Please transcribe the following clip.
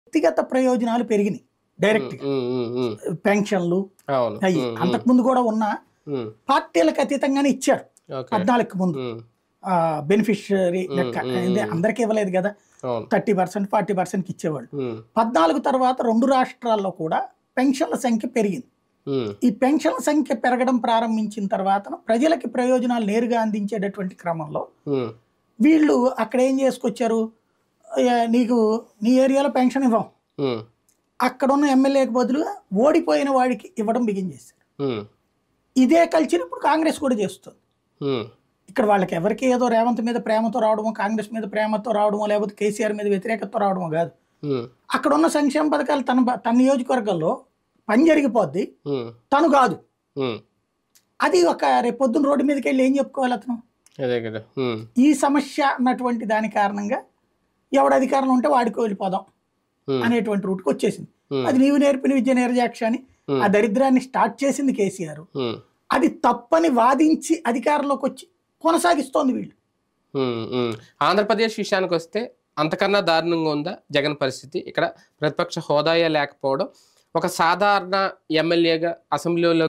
వ్యక్తిగత ప్రయోజనాలు పెరిగినాయి డైరెక్ట్ ఉమ్, ఉమ్, ఉమ్. పెన్షన్లు అవును అయ్యి ఉమ్, ఉమ్, అంతకుముందు కూడా ఉన్న ఉమ్. పార్టీలకు అతీతంగానే ఇచ్చారు ఓకే పద్నాలుగు ముందు ఉమ్, బెనిఫిషియరీ ఉమ్, లెక్క ఉమ్, ఇది ఉమ్. అందరికీ ఇవ్వలేదు కదా అవును థర్టీ పర్సెంట్ ఫార్టీ పర్సెంట్ ఇచ్చేవాళ్ళు ఉమ్, పద్నాలుగు తర్వాత రెండు రాష్ట్రాల్లో కూడా పెన్షన్ల సంఖ్య పెరిగింది ఉమ్, ఈ పెన్షన్ల సంఖ్య పెరగడం ప్రారంభించిన తర్వాత ప్రజలకి ప్రయోజనాలు నేరుగా అందించేటటువంటి క్రమంలో ఉమ్, వీళ్ళు అక్కడ ఏం చేసుకొచ్చారు "ఏ, నీకు నీ ఏరియాలో పెన్షన్ ఇవ్వం ఉమ్, అక్కడ ఉన్న ఎమ్మెల్యేకి బదులుగా ఓడిపోయిన వాడికి ఇవ్వడం బిగిన్ చేశారు ఉమ్, ఇదే కల్చర్ ఇప్పుడు కాంగ్రెస్ కూడా చేస్తుంది ఉమ్, ఇక్కడ వాళ్ళకి ఎవరికి ఏదో రేవంత్ మీద ప్రేమతో రావడమో కాంగ్రెస్ మీద ప్రేమతో రావడమో లేకపోతే కేసీఆర్ మీద వ్యతిరేకతతో రావడమో కాదు ఉమ్, అక్కడ ఉన్న సంక్షేమ పథకాలు తన బ- తన నియోజకవర్గంలో పని జరిగిపోద్ది ఉమ్, తను కాదు ఉమ్. అది ఒక రేపు పొద్దున్న రోడ్డు మీదకి వెళ్ళి ఏం చెప్పుకోవాలి అతను అదే కదా ఉమ్, ఈ సమస్య అన్నటువంటి దాని కారణంగా ఎవడు అధికారంలో ఉంటే వాడికి వెళ్ళిపోదాం ఉమ్, అనేటువంటి రూట్కి వచ్చేసింది ఉమ్, అది నీవు నేర్పిన విద్య నేరజాక్ష అని ఉమ్, ఆ దరిద్రాన్ని స్టార్ట్ చేసింది కేసీఆర్ ఉమ్, అది తప్పని వాదించి అధికారంలోకి వచ్చి కొనసాగిస్తోంది వీళ్ళు ఉమ్, ఉమ్. ఆంధ్రప్రదేశ్ విషయానికి వస్తే అంతకన్నా దారుణంగా ఉందా జగన్ పరిస్థితి ఇక్కడ ప్రతిపక్ష హోదాయే లేకపోవడం ఒక సాధారణ ఎమ్మెల్యేగా అసెంబ్లీలో